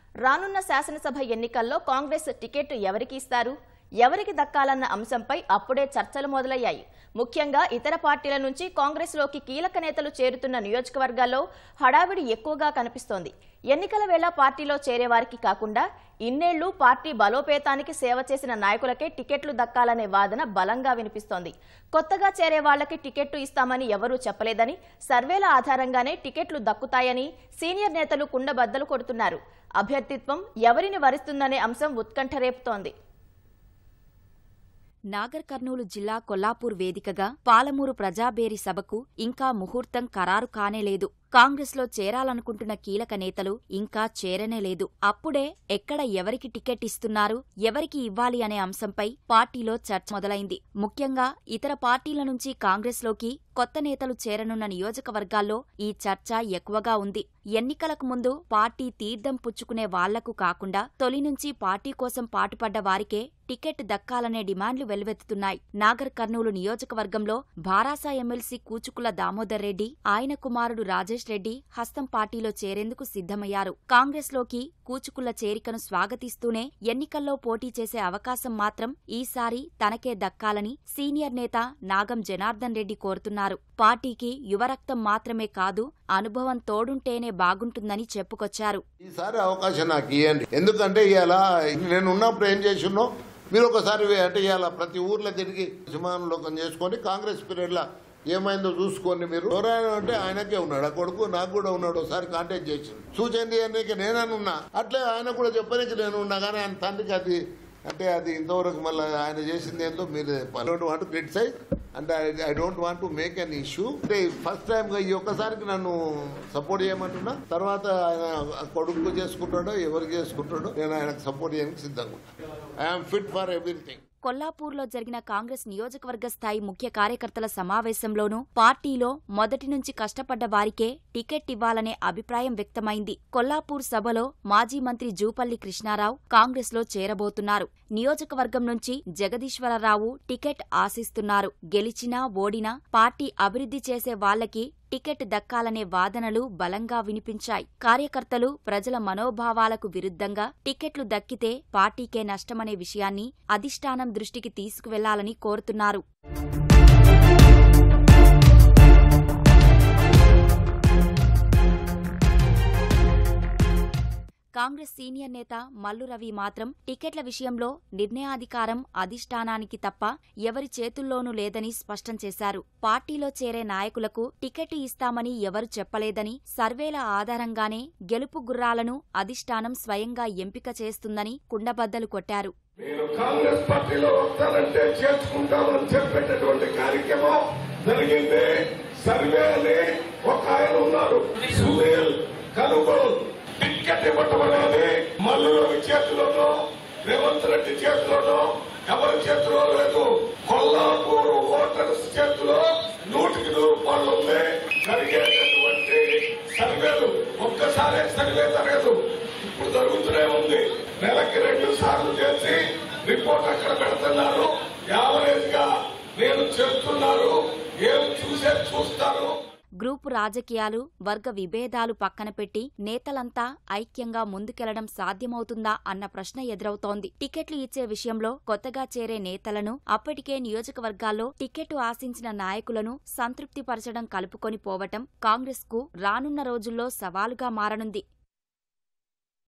రానున్న శాసనసభ ఎన్నికల్లో కాంగ్రెస్ టికెట్ ఎవరికి ఇస్తారు ఎవరికి దక్కాలన్న అంశంపై అప్పుడే చర్చలు మొదలయ్యాయి ముఖ్యంగా ఇతర పార్టీల నుంచి కాంగ్రెస్లోకి కీలక నేతలు చేరుతున్న నియోజకవర్గాల్లో హడావిడి ఎక్కువగా కనిపిస్తోంది ఎన్నికల వేళ పార్టీలో చేరేవారికి కాకుండా ఇన్నేళ్లు పార్టీ బలోపేతానికి సేవ చేసిన నాయకులకే టికెట్లు దక్కాలనే వాదన బలంగా వినిపిస్తోంది కొత్తగా చేరే వాళ్లకి టికెట్లు ఇస్తామని ఎవరూ చెప్పలేదని సర్వేల ఆధారంగానే టికెట్లు దక్కుతాయని సీనియర్ నేతలు కుండబద్దలు కొడుతున్నారు అభ్యర్థిత్వం ఎవరిని వరిస్తుందనే అంశం ఉత్కంఠ రేపుతోంది నాగర్ కర్నూలు జిల్లా కొల్లాపూర్ వేదికగా పాలమూరు ప్రజాబేరి సభకు ఇంకా ముహూర్తం ఖరారు కానేలేదు కాంగ్రెస్లో చేరాలనుకుంటున్న కీలక నేతలు ఇంకా చేరనే లేదు అప్పుడే ఎక్కడ ఎవరికి టికెట్ ఇస్తున్నారు ఎవరికి ఇవ్వాలి అనే అంశంపై పార్టీలో చర్చ మొదలైంది ముఖ్యంగా ఇతర పార్టీల నుంచి కాంగ్రెస్లోకి కొత్త నేతలు చేరనున్న నియోజకవర్గాల్లో ఈ చర్చ ఎక్కువగా ఉంది ఎన్నికలకు ముందు పార్టీ తీర్థం పుచ్చుకునే వాళ్లకు కాకుండా తొలి నుంచి పార్టీ కోసం పాటుపడ్డ వారికే టికెట్ దక్కాలనే డిమాండ్లు వెల్లువెత్తుతున్నాయి నాగర్ కర్నూలు నియోజకవర్గంలో భారాసా ఎమ్మెల్సీ కూచుకుల దామోదర్ రెడ్డి ఆయన కుమారుడు రాజేష్ రెడ్డి హస్తం పార్టీలో చేరేందుకు సిద్ధమయ్యారు కాంగ్రెస్లోకి కూచుకుల చేరికను స్వాగతిస్తూనే ఎన్నికల్లో పోటీ చేసే అవకాశం మాత్రం ఈసారి తనకే దక్కాలని సీనియర్ నేత నాగం జనార్దన్ రెడ్డి కోరుతున్నారు పార్టీకి యువరక్తం మాత్రమే కాదు అనుభవం తోడుంటేనే బాగుంటుందని చెప్పుకొచ్చారు ఈసారి అవకాశం నాకు ఇవ్వండి ఎందుకంటే ఇవాళ నేను ఉన్నప్పుడు ఏం చేసినో మీరు ఒకసారి అంటే ఇవాళ ప్రతి ఊర్లో తిరిగి సింహానులోకం చేసుకొని కాంగ్రెస్ పీరియడ్లో ఏమైందో చూసుకోండి మీరు ఎవరైనా అంటే ఆయనకే ఉన్నాడు ఆ కొడుకు నాకు కూడా ఉన్నాడు ఒకసారి కాంటాక్ట్ చేసిండు సూచన చేయడానికి నేననున్నా అట్లే ఆయన కూడా చెప్పడానికి నేను ఉన్నా కానీ ఆయన తండ్రికి అది అంటే అది ఇంతవరకు మళ్ళీ ఆయన చేసింది ఏందో మీరు డోంట్ వాంట్ క్రిటిసైజ్ అంటే I don't want to make an issue అంటే ఫస్ట్ టైం ఈ ఒక్కసారికి నన్ను సపోర్ట్ చేయమంటున్నా తర్వాత ఆయన కొడుకు చేసుకుంటాడో ఎవరికి చేసుకుంటాడో నేను ఆయనకు సపోర్ట్ చేయడానికి సిద్ధంగా ఉంటాను ఐఎమ్ ఫిట్ ఫర్ ఎవ్రీథింగ్ కొల్లాపూర్లో జరిగిన కాంగ్రెస్ నియోజకవర్గ స్థాయి ముఖ్య కార్యకర్తల సమావేశంలోనూ పార్టీలో మొదటి నుంచి కష్టపడ్డ వారికే టికెట్ ఇవ్వాలనే అభిప్రాయం వ్యక్తమైంది కొల్లాపూర్ సభలో మాజీ మంత్రి జూపల్లి కృష్ణారావు కాంగ్రెస్లో చేరబోతున్నారు నియోజకవర్గం నుంచి జగదీశ్వరరావు టికెట్ ఆశిస్తున్నారు గెలిచినా ఓడినా పార్టీ అభివృద్ధి చేసే వాళ్లకి టికెట్ దక్కాలనే వాదనలు బలంగా వినిపించాయి కార్యకర్తలు ప్రజల మనోభావాలకు విరుద్ధంగా టికెట్లు దక్కితే పార్టీకే నష్టమనే విషయాన్ని అధిష్టానం దృష్టికి తీసుకువెళ్లాలని కోరుతున్నారు కాంగ్రెస్ సీనియర్ నేత మల్లు రవి మాత్రం టికెట్ల విషయంలో నిర్ణయాధికారం అధిష్టానానికి తప్ప ఎవరి చేతుల్లోనూ లేదని స్పష్టం చేశారు పార్టీలో చేరే నాయకులకు టికెట్ ఇస్తామని ఎవరు చెప్పలేదని సర్వేల ఆధారంగానే గెలుపు గుర్రాలను అధిష్టానం స్వయంగా ఎంపిక చేస్తుందని కుండబద్దలు కొట్టారు మీరు కాంగ్రెస్ పార్టీలో వస్తారంటే చేర్చుకుంటామని చెప్పేటటువంటి కార్యక్రమం జరిగింది సర్వే అని ఒక ఆయన ఉన్నారు సునీల్ కనుగోలు టికెట్ ఇవ్వటం అనేది మల్లులోని చేతిలోనో రేవంత్ రెడ్డి చేతిలోనో ఎవరి చేతిలో లేదు కొల్లాపూర్ ఓటర్స్ చేతిలో నూటికి నూరు పనులు ఉంది జరిగేటటువంటి సర్వేలు ఒక్కసారే సర్వే జరగదు ఇప్పుడు జరుగుతూనే ఉంది నెలకి రెండు సార్లు చేసి రిపోర్ట్ అక్కడ పెడుతున్నారు యావరేజ్ గా నేను చేస్తున్నారు ఏం చూసే చూస్తారు గ్రూపు రాజకీయాలు వర్గ విభేదాలు పక్కన పెట్టి నేతలంతా ఐక్యంగా ముందుకెళ్లడం సాధ్యమవుతుందా అన్న ప్రశ్న ఎదురవుతోంది టికెట్లు ఇచ్చే విషయంలో కొత్తగా చేరే నేతలను అప్పటికే నియోజకవర్గాల్లో టికెట్ ఆశించిన నాయకులను సంతృప్తిపరచడం కలుపుకొని పోవటం కాంగ్రెస్ కు రానున్న రోజుల్లో సవాలుగా మారనుంది